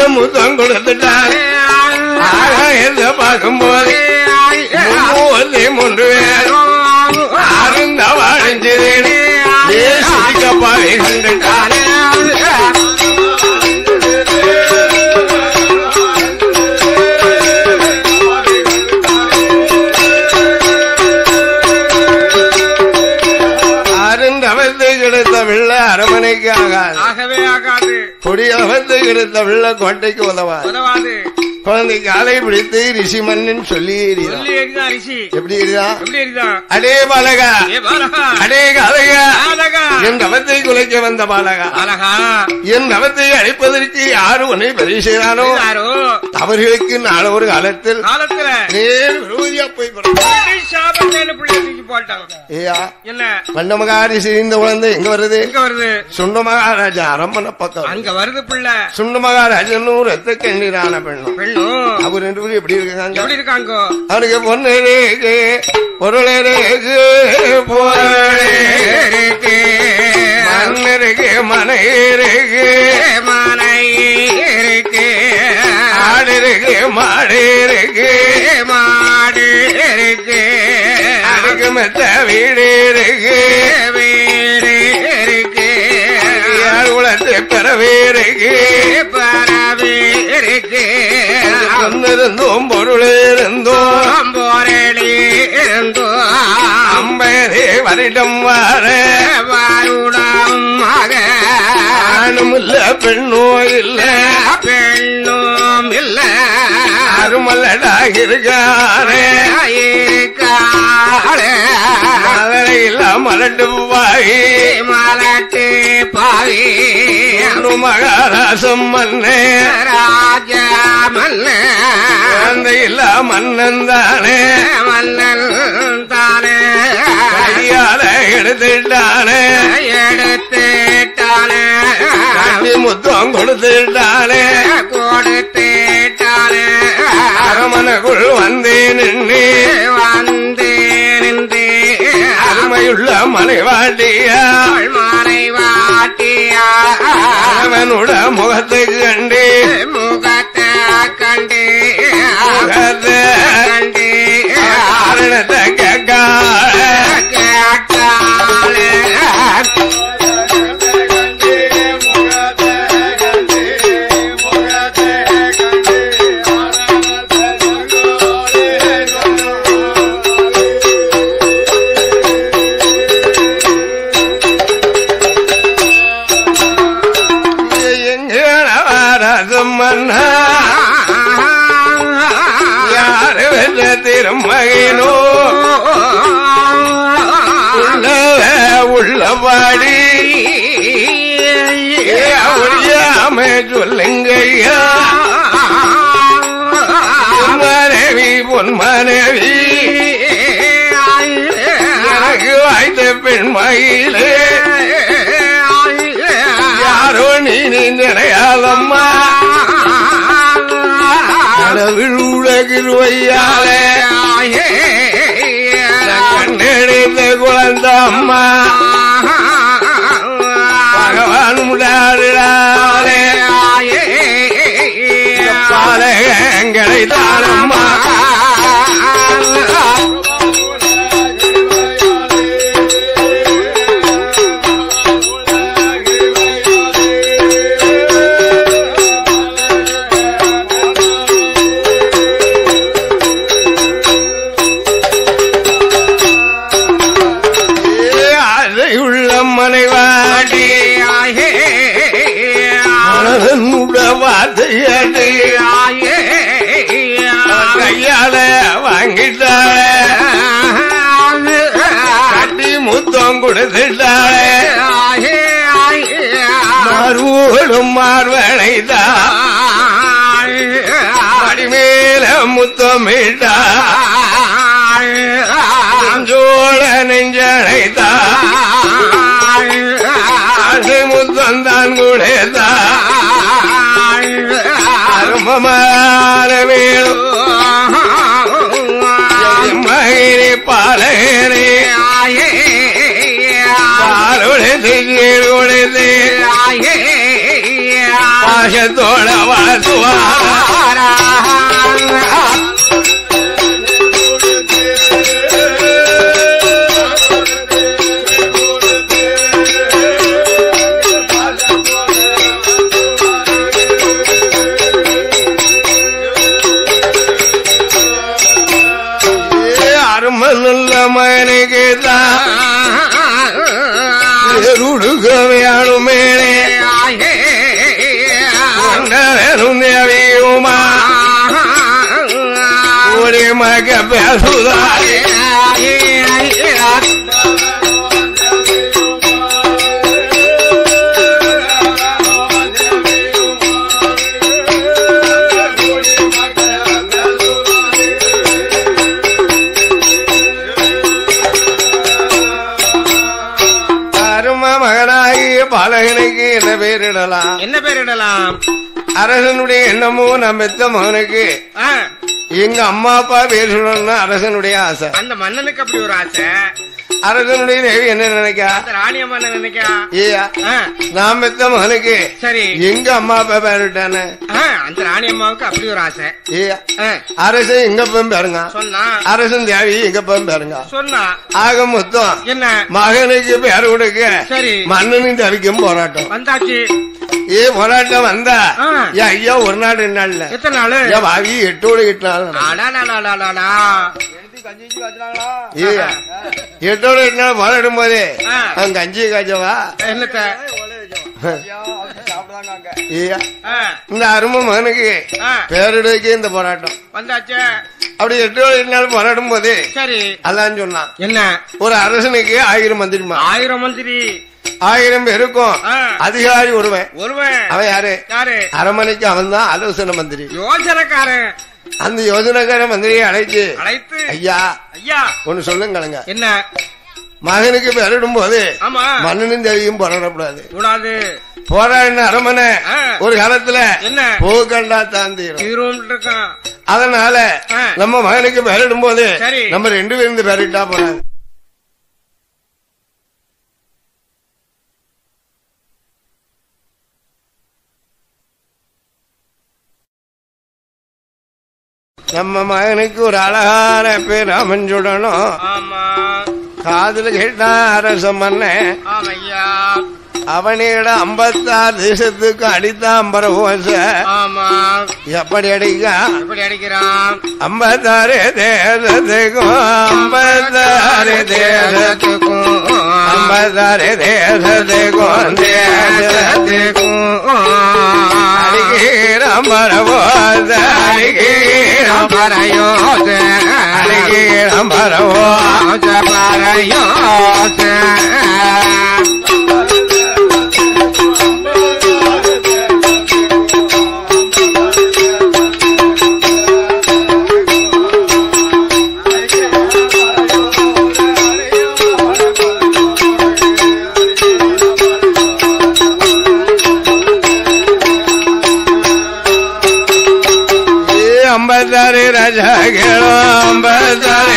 ஆறு முத்தம் கொடுத்துட்டார் ஆகாயத்தை பார்க்கும்போது மூவத்தி மூன்று பேர் ஆறுந்த வாழிஞ்சதேனே சிரிக்கப்பாவை கண்டுட்டார் அருந்தவத்து கிடைத்த வெள்ள அரமனைக்கு ஆகாது ஆகவே ஆகாது கொடி அவத்து கிடைத்த வெள்ள கோட்டைக்கு உதவாது உதவாது குழந்தை காலை பிடித்து ரிஷி மன்னன் சொல்லி எறிகிறான். சொல்லி எரிதான் ரிஷி எப்படி எறிதான் எப்படி எரிதான் அடே பாலகா ஏ பாலகா அடே காலையா பாலகா என் தவத்தை குலைக்க வந்த பாலகா பாலகா என் தவத்தை அழிப்பதற்கு யாரு உன்னை பதிவு செய்தானோ யாரோ அவர்களுக்கு நாள ஒரு காலத்தில் காலத்துல நேர் விரோதியா போய் பிறந்தார். சாபத்தேன்னு பிள்ளை தூக்கி போட்டாங்க ஏயா என்ன வண்ண மகாரிஷி இந்த குழந்தை எங்க வருது எங்க வருது சுண்ட மகாராஜா அரம்பன பக்கம் அங்க வருது பிள்ளை சுண்ட மகாராஜனும் ரத்த கண்ணீரான பெண்ணும் பெண்ணும் அவர் ரெண்டு பேரும் எப்படி இருக்காங்க எப்படி இருக்காங்க அவனுக்கு பொண்ணு இருக்கு பொருள் இருக்கு பொருள் இருக்கு மண் இருக்கு மனை இருக்கு மனை இருக்கு ஆடு இருக்கு மாடு இருக்கு மாடு இருக்கு அதுக்கு மெத்த வீடு இருக்கு வீடு இருக்கு யார் குளத்து பிறவே இருக்கு பறவை இருக்கு கொண்டிருந்தோம் பொருள் இருந்தோம் போரளி இருந்தோ ஐம்பது வருடம் வர வாருடம் மக ஆணும் இல்ல பெண்ணோ இல்ல பெண்ணும் இல்ல அருமல்லடா இருக்காரே இருக்காளே அதனை இல்ல மலட்டு வாயி மலட்டு பாவி மகாராசம் மன்னே ராஜ மல்ல அந்த இல்ல மன்னன் தானே மல்லல் தானே கையால எடுத்துட்டானே எடுத்துட்டானே கட்டி முத்தம் கொடுத்துட்டானே கொடுத்துட்டானே அரமனைக்குள் வந்தே நின்று வந்து நின்று அருமையுள்ள மனைவாட்டியா மாறை வாட்டியா அவனுட முகத்துக்கு கண்டு முகத்தை கண்டு முகத்தை கண்டு காரணத்தை கேட்காத கேட்டாலே எங்கேனவாரதும் மன்னா யாரு வென்ற திருமகனோ உள்ளவ உள்ளவாடி அவரியாம சொல்லுங்கய்யா மனைவி பொன் மனைவி எனக்கு வாய்த்த பெண் மயிலே யாரோ நீ நினையாதம்மா கடவுள் உலகிருவையாலே கண்டெடுத்த குழந்த அம்மா பகவான் முடாடுறாரே பாலகங்களை தானம்மா அதை உள்ள மனைவாடி மனதன் முட வார்த்தையாடி கையால வாங்கிட்டாளே கட்டி முத்தம் கொடுத்துட்டாளே மார்போடும் மார்வனைதான் அடிமேல முத்தமிட்டா சோழ நெஞ்சனைத்தான் அது முத்தம் தான் கூடதா அருமமான வேணும் மகிரி பாலகரே பாலுடைத்து கீழ் கொடுத்து பாசத்தோட வாழ்த்துவார் அருமல்ல மகனுக்கு தான் உடுக்க வேணுமே கொண்டவனும் தேவியுமா ஒரு மக பேசுதாரே அரும மகனாகிய பாலகனுக்கு என்ன பேரிடலாம் என்ன பேரிடலாம் அரசனுடைய எண்ணமோ நம்ம பெத்த மகனுக்கு ஆ, எங்க அம்மா அப்பா பேர் சொல்லணும்னு அரசனுடைய ஆசை அந்த மன்னனுக்கு அப்படி ஒரு ஆசை அரசனுடைய தேவி என்ன நினைக்கா அந்த ராணியம்மா என்ன நினைக்கா ஏயா ஆ, நான் பெத்த மகனுக்கு சரி எங்க அம்மா அப்பா பேர் விட்டானே ஆ, அந்த ராணியம்மாவுக்கு அப்படி ஒரு ஆசை ஏயா ஆ, அரசன் எங்க போய் பாருங்க சொன்னா அரசன் தேவி எங்க போய் பாருங்க சொன்னா ஆக மொத்தம் என்ன மகனுக்கு பேர் கொடுக்க சரி மன்னனும் தவிக்கும் போராட்டம் வந்தாச்சு ஏ போராட்டம் வந்தா ஆ. ஏன் ஐயா ஒரு நாள் ரெண்டு நாள்ல எத்தனை நாளு ஏன் வாவி எட்டோடு எட்டு நாள் நடக்கும். அடாடாடாடாடா. ஏய்யா, எட்டோடு எட்டு நாள் போராடும் போதே ஆ. அவன் கஞ்சி காய்ச்சவா என்னத்த ஏய்யா, ஆ, இந்த அரும மகனுக்கு ஆ, பேரிடுக்கு இந்த போராட்டம் வந்தாச்சு அப்படி எட்டோடு எட்டு நாள் போராடும் போது சரி அதான் சொன்னான் என்ன ஒரு அரசனுக்கு ஆயிரம் மந்திரிமா ஆயிரம் மந்திரி ஆயிரம் பேருக்கும் ஆ. அதிகாரி ஒருவன் ஒருவன் அவன் யாரு யாரு அரமனைக்கு அவன் தான் ஆலோசனை மந்திரி யோசனைக்காரன் அந்த யோசனைக்கார மந்திரியை அழைச்சு அழைத்து ஐயா ஐயா ஒன்னு சொல்லுங்களேங்க என்ன மகனுக்கு பெறடும் போது ஆமா மன்னனும் தேவியும் போராடக்கூடாது கூடாது போராடின அரமனை ஆ. ஒரு காலத்துல என்ன போகண்டா தாந்தீரும் ஹீரோன் இருக்கான் அதனால ஆ. நம்ம மகனுக்கு பெறடும் போது சரி. நம்ம ரெண்டு பேரும் பெறட்டா போறாங்க நம்ம மகனுக்கு ஒரு அழகான பேர் அமைஞ்சுடணும் ஆமா காதுல கேட்டா அரச மன்னன் ஆமையா அவனிட ஐம்பத்தாறு தேசத்துக்கு அடித்தாம்பர ஓச ஆமா எப்படி அடிக்கா எப்படி அடிக்கிறான் ஐம்பத்தாறு தேசத்துக்கும் ஐம்பத்தாறு தேசத்துக்கும் ஐம்பத்தாறு தேசத்துக்கும் தேசத்துக்கும் அடிக்கிறான் பரவோச அடிக்கிறான் அடிக்கிறான் பரவோ ஏ ஐம்பத்தாறு ராஜா கேளோ ஐம்பத்தாறு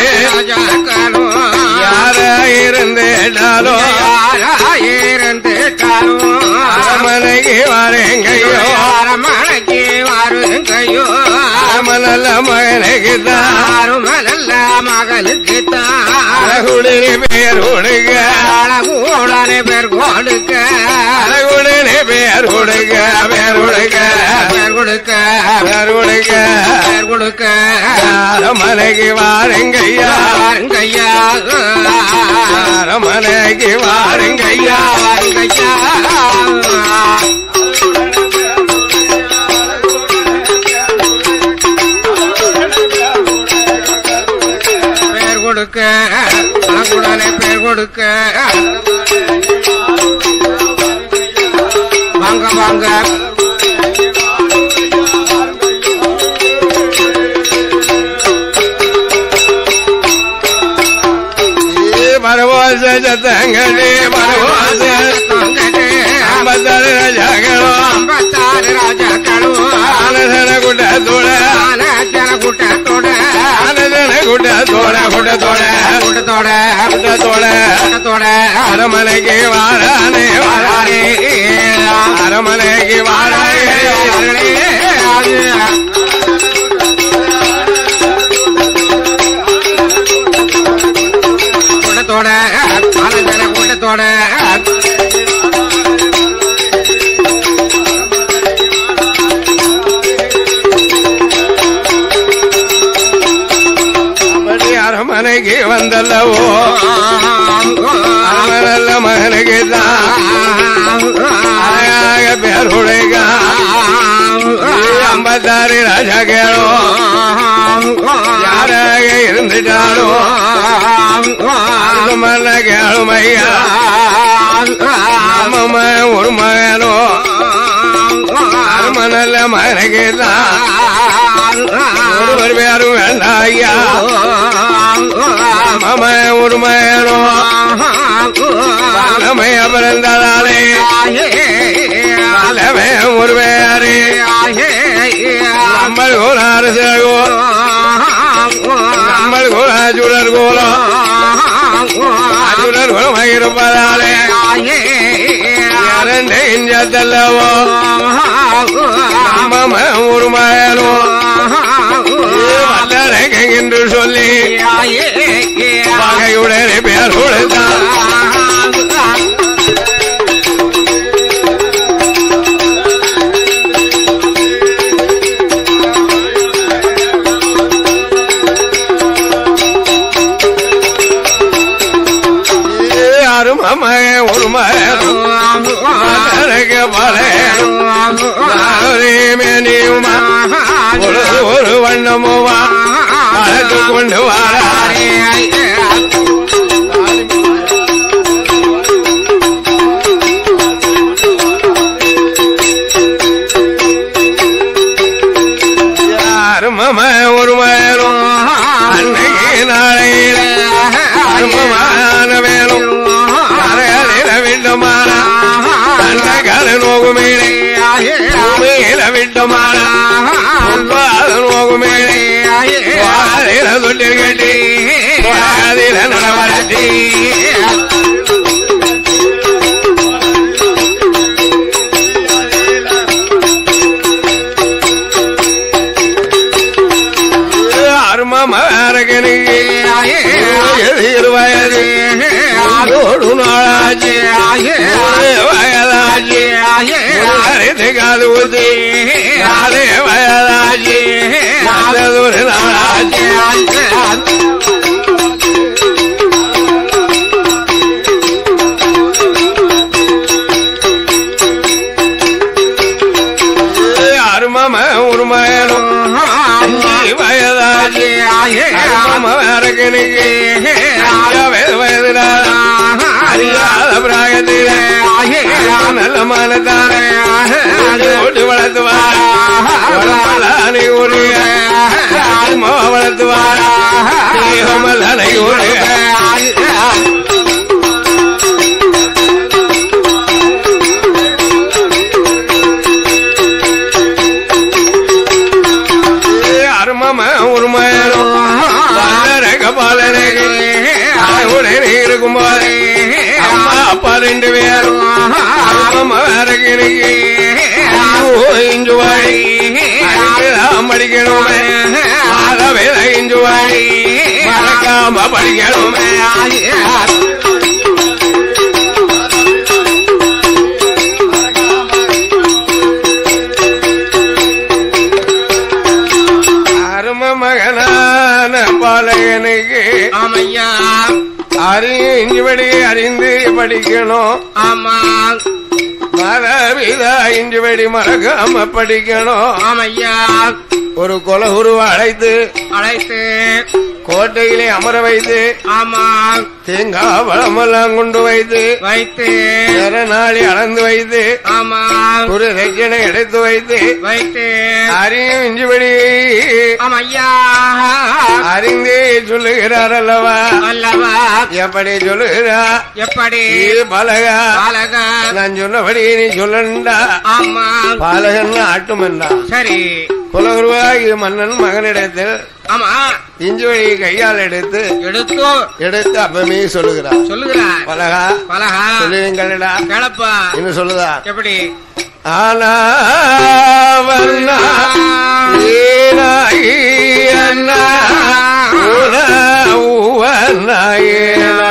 யார இருந்தேனாலும் அரமனைக்கு வாரேங்கையோ அரமனல்ல மகனுக்கு தான் மகளுக்கு தான் அழகுடனே பேர் கொடுக்க அழகூடனே பேர் கொடுக்க அழகுடனே பேர் கொடுக்க பேர் கொடுக்க பேர் கொடுக்க பேர் கொடுக்க பேர் கொடுக்க அரமனைக்கு வாருங்கய்யா வாருங்கய்யா அரமனைக்கு வாருங்கய்யா வாருங்கய்யா பேர் கொடுக்க அழகுடனே பேர் கொடுக்க வாங்க வாங்க ஏ பரவாச சத்தங்களே பரவாச வாங்கடே. ஐம்பத்தாறு ராஜாக்களோ ஐம்பத்தாறு ராஜாக்களும் ஆனசன கூட்டத்தோட ஆனச்சன கூட்டத்தோட ஆனசன கூட்டத்தோட கூட்டத்தோட கூட்டத்தோட கூட்டத்தோட கூட்டத்தோட அரமனைக்கு வாரானே வாரானே அரமனைக்கு வாரானே கூட்டத்தோட ஆலஞ்சன கூட்டத்தோட அப்படி அரமனைக்கு வந்தல்லவோ அரமனல்ல மகனுக்கு தான் அழகாக பேருடைக ஐம்பத்தாறு ராஜா கேளோ யாராக இருந்துட்டாலோ அது மல்ல கேளுமையா நம்ம ஒரு மகனோ அரமனல்ல மகனுக்கு தான் ஒருவர் பேரும் வேண்டாம் ஐயா மம ஒரு மகனோ பாலமைய பிறந்ததாலே பாலமே ஒரு பேரு நம்மள் கோலாறு சிறகோ நம்மள் கோலா சுடர் கோலம் சுடர் கோலமாக இருப்பதாலே இரண்டு இஞ்சத்தல்லவோ நம்ம ஒரு மகனோ வல்லரங்க என்று சொல்லி பகையுடனே பேர் கொடுத்தான் யாரும் அம்மகன் ஒரு மகனும் வல்லரங்க பழையுமா ஒரு ஒரு வண்ணமுமா அழைத்து கொண்டு வாராரே யாரும் அம்ம ஒரு மகனும் அன்னைக்கு நாளையில அருமமான வேணும் கரையில விட்டமான தன்ன கரை நோகுமேனே பூமியில விட்டமான முப்பாத நோகுமேனே வாதில தொட்டில் கட்டி வாதில நடவரட்டி அருமமரகனுக்கு எதிர் வயது அதோடு நாளாச்சு வயதாச்சு அறிந்து காது ஊத்தி நாளே வயதாச்சு நல்லதொரு நாளாச்சு அருமம உருமயனும் அஞ்சு வயதாச்சு அருமமரகனுக்கு வயதுல அறியாத பிராயத்தில நல்ல மனத்தானே ஓட்டு வளர்த்துவார் வளர்த்தலானே உரிய வளர்த்துவார் தேகமல்லானை உரிய அருமம உருமயனும் வல்லரக பாலனகு உடனே இருக்கும் போது அம்மா அப்பா ரெண்டு பேரும் அருமம அரகனுக்கு இஞ்சு வாழி அடிக்கலாம் படிக்கணுமே ஆகவே இஞ்சு வாழி மறக்காம படிக்கணுமே அரும மகனான பாலகனுக்கு ஆமையா அறிஞ்சுபடி அறிந்து படிக்கணும் ஆமா மரபிதா இஞ்சுபடி மறக்காம படிக்கணும் ஆமையா ஒரு குலகுருவை அழைத்து அழைத்து கோட்டையிலே அமர வைத்து ஆமா தேங்காய் பழமெல்லாம் கொண்டு வைத்து வைத்து நாளி அளந்து வைத்து ஆமா ஒரு ரஜனை எடுத்து வைத்து வைத்து அறியும் இஞ்சுபடி ஆமையா அறிந்தே சொல்லுகிறார் அல்லவா அல்லவா எப்படி சொல்லுகிறா எப்படி இது பலகா பாலக நான் சொன்னபடி நீ சொல்லண்டா ஆமா பாலகன் ஆட்டுமெண்டா சரி குலகுருவாகி மன்னன் மகனிடத்தில் ஆமா இஞ்சி வழி கையால் எடுத்து எடுத்து எடுத்து அப்பமே சொல்லுகிறார் சொல்லுகிறார் பலகா பலகா சொல்லுவீங்களடா கிளப்பா என்ன சொல்லுதா எப்படி ஆனாவ அண்ணா ஏனாயி அண்ணா உன உவனாயேனா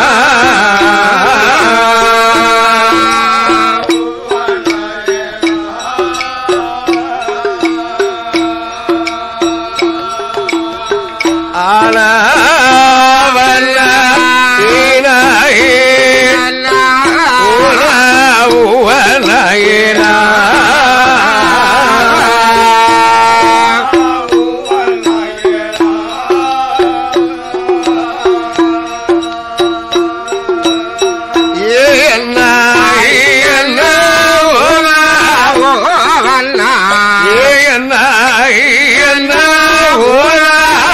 ஆனவல்ல ஏனாயி உன உவனாயேனா ஏனாயி அண்ணா உன ஏனாயி அண்ணா உன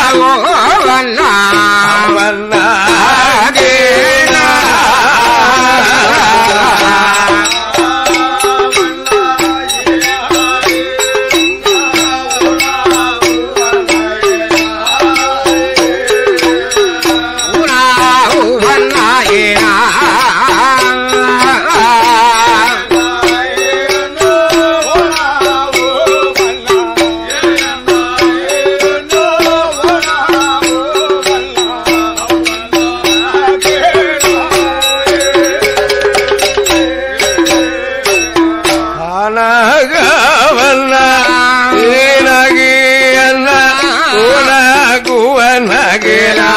ஆனாகவல்ல ஏனகி அண்ண உனகுவனகிலா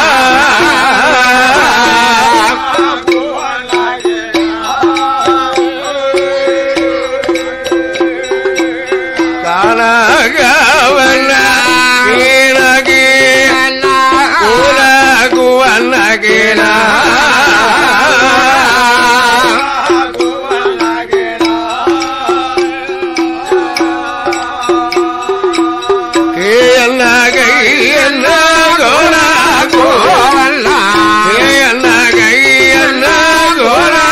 கானாகவல்ல ஏனகி உனகுவனகிலா என்னகை என்ன கோலா என்னகை என்ன கோலா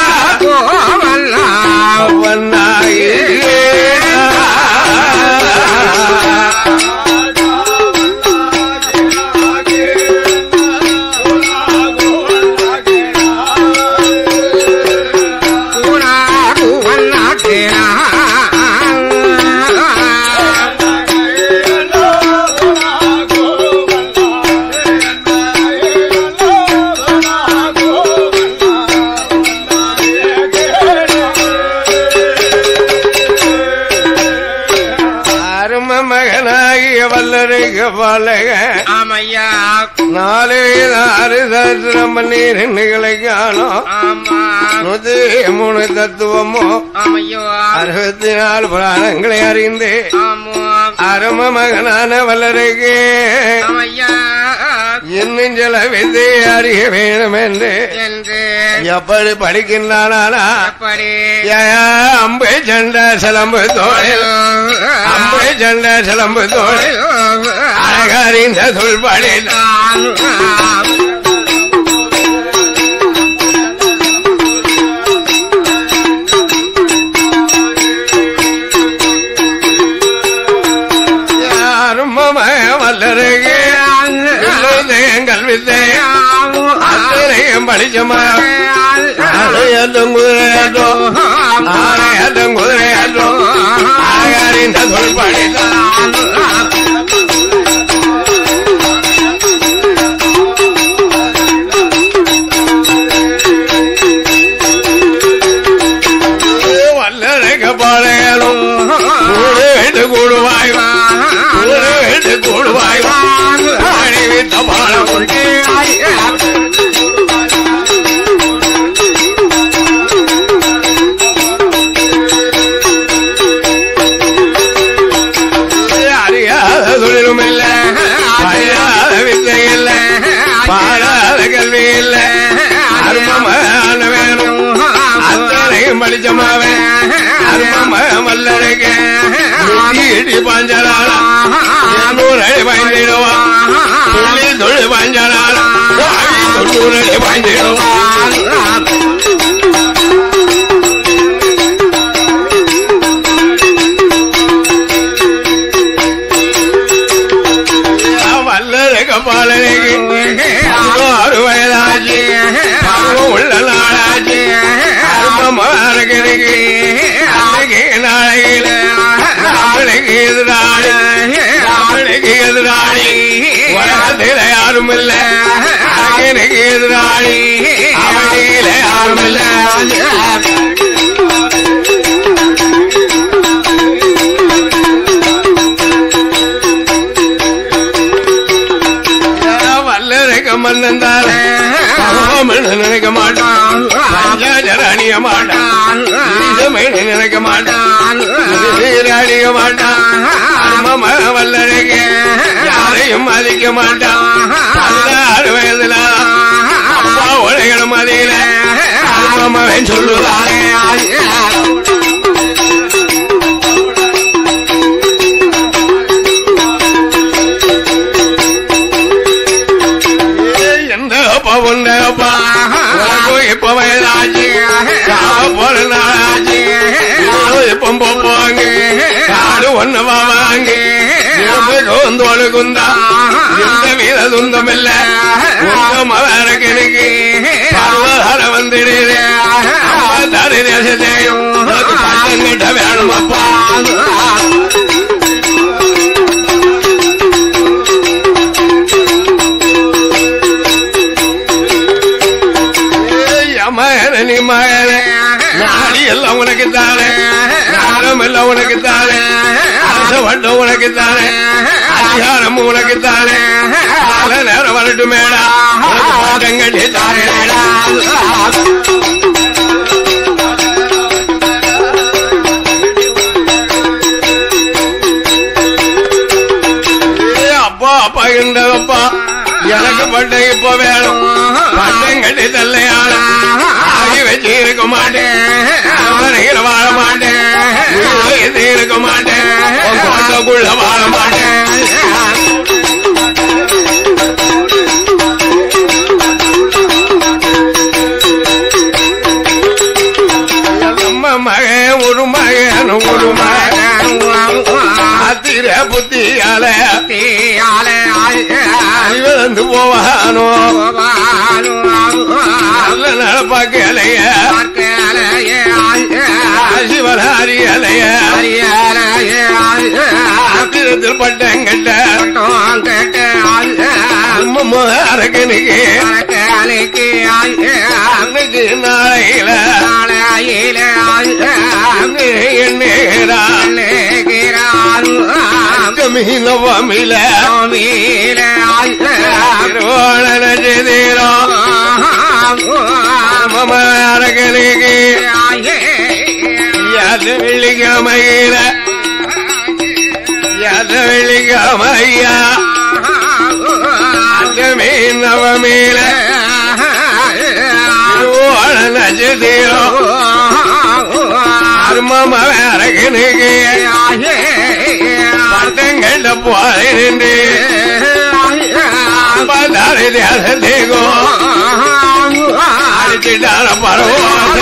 அரும மகனாகிய வல்லருக பலக ஆமையா நாலே ஆறு சஹசிரம் பன்னீர் எண்ணுகளை காணும் ஆமா நூத்தி மூணு தத்துவமோ ஆமையோ அறுபத்தி நாலு புராணங்களை அறிந்து ஆமோ அரும மகனான வல்லருகே ஆமையா இன்னும் சில வித்தை அறிய வேணும் என்று என்று எப்படி படிக்கின்றானா எப்படி அம்பு சண்ட சிலம்பு தோழில் அம்பு சண்ட சிலம்பு தோழில் அழகறிந்த சொல்படில் யாரும் வல்லருகே எங்கள் வித்தை அத்தனையும் படிச்சமா ஆலயத்தும் குதிரையாட்டும் ஆலயத்தும் குதிரையாட்டும் அழகறிந்த சொல்படில் வல்லருக பாளையலும் கூடு வீட்டு கூடுவாய் கூடு வீட்டு கூடுவாய் அணிவித்த பாலம் அறியாத தொழிலும் இல்ல அறியாத வித்தை இல்ல பாடாத கல்வி இல்ல அருமமான வேணும் அத்தனையும் படிச்சமாவே அருமம மல்லருக இடி பாஞ்சலாளா நூறு அடி பாய்ந்திடுவான் துள்ளி தொழில் பாஞ்சலாளா தொண்ணூறு அடி பாய்ந்திடுவான் வல்லருக பாலனைக்கு ஆறு வயதாச்சு பருவம் உள்ள நாளாச்சு அருமமாக இருக்கு அன்னைக்கு நாளையில நாளைக்கு அரக்கனுக்கு எதிராளி உலகத்தில யாரும் இல்ல அரக்கனுக்கு எதிராளி அவனில யாரும் இல்ல வல்லரைக்க மன்னந்தார நினைக்க மாட்டான் பஞ்சாஜர அணிய மாட்டான் ஈசமேனு நினைக்க மாட்டான் அணிய மாட்டான் அம்ம வல்லரைக்க யாரையும் மதிக்க மாட்டான் பதினாறு வயதுல அப்பா உலகிற மதியில அம்மவன் சொல்லுவாங்க எந்த அப்பா உண்ட அப்பா உனக்கும் இப்ப வயதாச்சு சாவ போற நாளாச்சு இப்ப போவாங்க காடு ஒண்ணு வாங்க தோந்தோடு குந்தா எந்த வீர துந்தம் இல்ல மவரக்கனுக்கு பருவஹர வந்துடுது தரு தேசத்தையும் கிட்ட வேணும் அப்பா மகனி மகன நாடி எல்லாம் உனக்கு தானே நாடம் எல்லாம் உனக்கு தானே அரச வட்டம் உனக்கு தானே அதிகாரம் உனக்கு தானே கால நேரம் வரட்டும் மேடா உனக்கு பாட்டம் கட்டி தானே அப்பா அப்பா இருந்ததப்பா எனக்கு பட்டம் இப்ப வேணும் பட்டம் கட்டி தல்லையான ஆகி வச்சு இருக்க மாட்டேன் அவனையில வாழ மாட்டேன் இது இருக்க மாட்டேன் உன் கோட்டைக்குள்ள வாழ மாட்டேன் நம்ம மகன் ஒரு மகன் ஒரு மகன் ஆத்திர புத்தியால அறிவந்து போவானோ நல்ல நடப்பாக்கலைய சிவனாரி அலைய ஆத்திரத்தில் பட்டங்கட்ட அரக்கனுக்கு அன்னைக்கு நாளையில எண்ணுகிறான் மீனவமில திருவோணன செய்தீரம் மம அரக்கனுக்கு யாரு வெள்ளிக்கிழமையில யாரு வெள்ளிக்கிழமையா அந்த மீனவமில திருவோணன செய்தீரம் மர்மம அரக்கனுக்கு பட்டங்கண்ட போய் நின்று பதாரி தேசத்தேகோ அடிச்சிட்டார பரவாயில்ல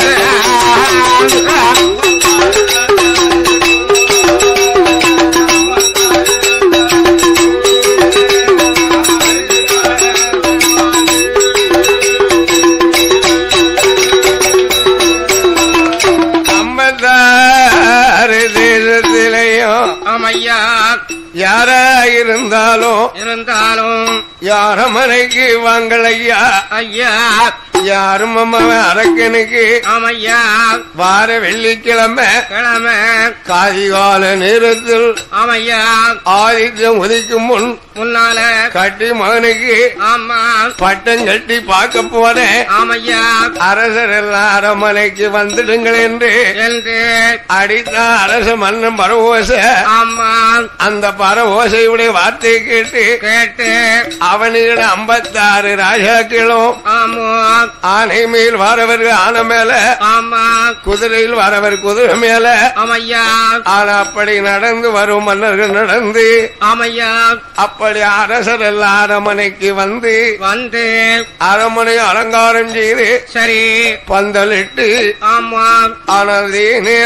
ஐம்பத்தாறு தேசத்திலையும் ஆமையா யாரா இருந்தாலும் இருந்தாலும் யாரமனைக்கு வாங்கலையா ஐயா யாரும் அம்மா அரக்கனுக்கு ஆமையா வார வெள்ளிக்கிழமை கிழமை காதிகால நேரத்தில் ஆமையா ஆதித்யம் உதிக்கும் முன் முன்னால கட்டி மகனுக்கு ஆமா பட்டம் கட்டி பார்க்க போனேன் ஆமையா அரசர் எல்லாம் அரமனைக்கு வந்துடுங்கள் என்று என்று அடித்த அரச மன்னன் பரவோச ஆமா அந்த பரவோசையுடைய வார்த்தையை கேட்டு கேட்டு அவனிட ஐம்பத்தாறு ராஜாக்களும் ஆமா ஆனை மேல் வரவர் ஆனை மேல ஆமா குதிரையில் வரவர் குதிரை மேல ஆமையா ஆனா அப்படி நடந்து வரும் மன்னர்கள் நடந்து ஆமையா அப்படி அரசர் எல்லாம் அரமனைக்கு வந்து வந்து அரமனை அலங்காரம் செய்து சரி பந்தலிட்டு ஆமா ஆனால் அதே நேரம்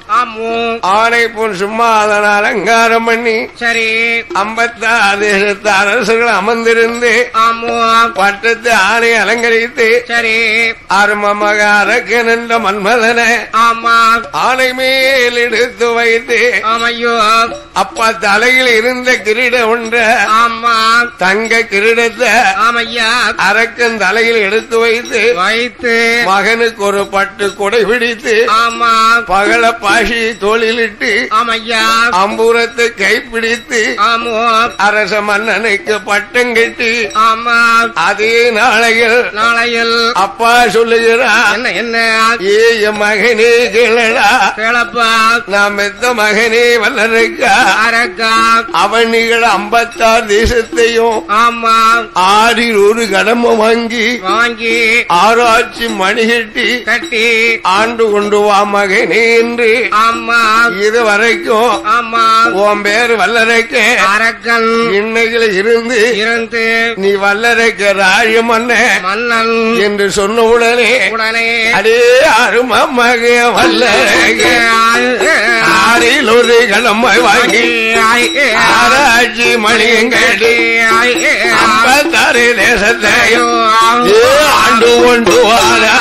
ஆமோ ஆனை போல் சும்மா அதன் அலங்காரம் பண்ணி சரி ஐம்பத்தாறு தேசத்து அரசர்கள் அமர்ந்திருந்து ஆமோ பட்டத்து ஆனை அலங்கரித்து சரி அருமமக அரக்க நின்ற மன்மதன ஆமா ஆனை மேல் எடுத்து வைத்து ஆமையோ அப்பா தலையில் இருந்த கிரீட ஒன்ற ஆமா தங்க கிரீடத்தை ஆமையா அரக்கன் தலையில் எடுத்து வைத்து வைத்து மகனுக்கு ஒரு பட்டு கொடை பிடித்து ஆமா பகல பாசி தோளிலிட்டு ஆமையா அம்பூரத்தை கைப்பிடித்து ஆமோ அரச மன்னனுக்கு பட்டம் கட்டி ஆமா அதே நாளையில் நாளையில் அப்பா சொல்லுகிறான் என்ன என்ன ஏ என் மகனே கேளடா கேளப்பா நான் மெத்த மகனே வல்லருக்கா அரக்கா அவனிகள் ஐம்பத்தாறு தேசத்தையும் ஆமா ஆறில் ஒரு கடமை வாங்கி வாங்கி ஆராய்ச்சி மணிகட்டி கட்டி ஆண்டு கொண்டு வா மகனே என்று ஆமா இது வரைக்கும் ஆமா உன் பேர் வல்லரைக்க அரக்கன் இன்னைகள் இருந்து இருந்து நீ வல்லரைக்க ராஜ மன்ன மன்னன் என்று சொன்ன உடனே உடனே அடே அரும மக வல்லரைக்க ஆறில் ஒரு கடமை வாங்கி ஆராய்ச்சி மணியங்கடி ஐம்பத்தாறு தேசத்தையும் ஏ ஆண்டு கொண்டு வாரா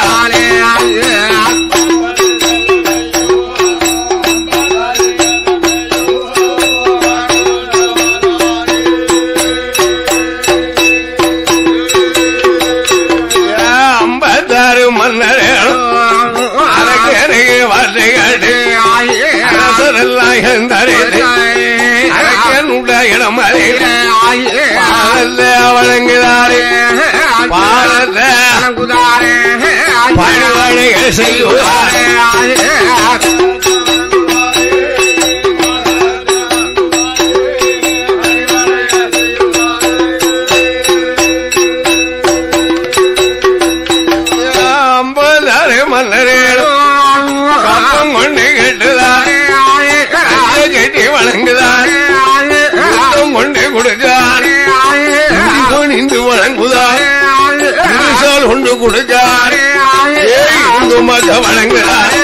ஐம்பத்தாறு மன்னரும் அரக்கனுக்கு வார்த்தைகள் அரசரெல்லாம் இருந்தாரே அரக்கனுடைய இடம் அறிய பாதத்தை வழங்குகிறாரே பாதத்தை பணிவழைகள் செய்வார் ஐம்பதாறு மன்னரேடும் கப்பம் கொண்டு கேட்டுதான் கட்டி வழங்குதான் யுத்தம் கொண்டு கொடுக்கார் குனிந்து வழங்குதார் புதுசால் கொண்டு கொடுக்கார் இந்து மத வழங்குகிறார்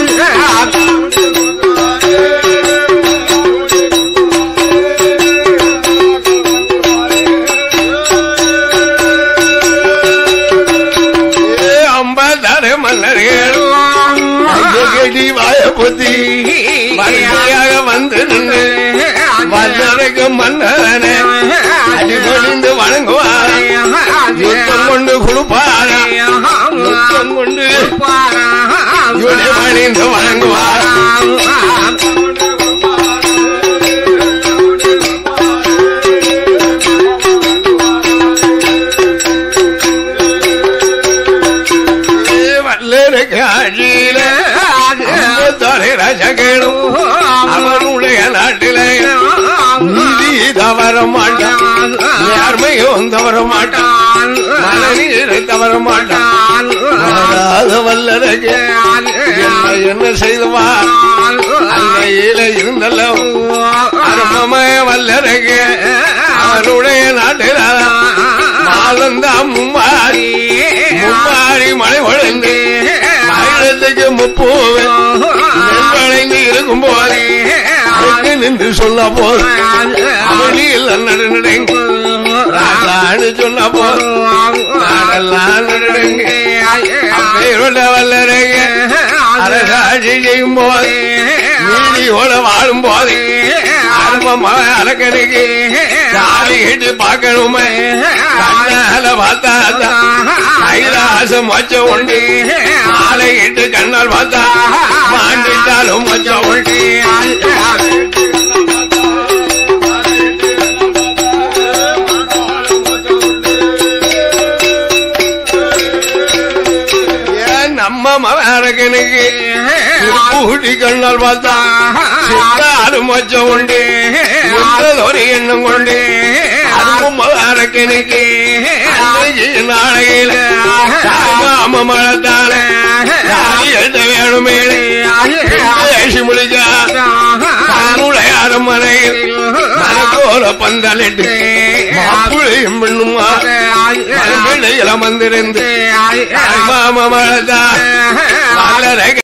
ஐம்பதாறு மன்னர்கள் கட்டி வாய பொத்தி மறுபடியாக வந்து நின்று மன்னருக்கு மன்னரனே அடி பொழிந்து வணங்குவார் யுத்தம் கொண்டு கொடுப்பார் யுத்தம் கொண்டு இவனை பணிந்து வணங்குவார் வல்லருக்கு ஆட்சியில ஐம்பத்தாறு ராஜாக்களும் அவனுடைய நாட்டிலே நீதி தவற மாட்டான் யாருமையும் தவற மாட்டான் மனநீர் தவற மாட்டான் மாறாத வல்லருக்கு என்ன என்ன செய்துவார் அன்னையில இருந்தல்ல அருமமய வல்லருக்கு அவனுடைய நாட்டில மாதந்தான் மும்மாரி மும்மாரி மழை வளர்ந்து ஆயிரத்துக்கு முப்பது நெல்வளைந்து இருக்கும் போது அதுக்கு நின்று சொன்ன போது அவனில் நடுநடுங்க ராஜான்னு சொன்ன போது நாடெல்லாம் நடுநடுங்க அப்பேருட வல்லரங்க அரசாட்சி செய்யும் போது நீதியோட வாழும் போது ஆரம்பமா அரக்கனுக்கு தாலி கட்டி பார்க்கணுமே கண்ணால பார்த்தா கைலாசம் மொச்சம் உண்டு மாலை இட்டு கண்ணால் பார்த்தா மாண்டிட்டாலும் மொச்சம் உண்டு ஏன் நம்ம மகனுக்கு கூட்டி கண்ணால் பார்த்தா சித்தாறு மொச்சம் உண்டு ஒரு எண்ணம் கொண்டு அதுவும் மகாரக்கனுக்கு நாளையில மாம மழத்தால எழுத வேணுமே பேசி முடிச்சா தானுடைய அரண்மனையில் மனக்கோல பந்தலிட்டு மாப்பிளையும் பெண்ணுமா பிள்ளைகள வந்திருந்து மாம மழத்தா வளரக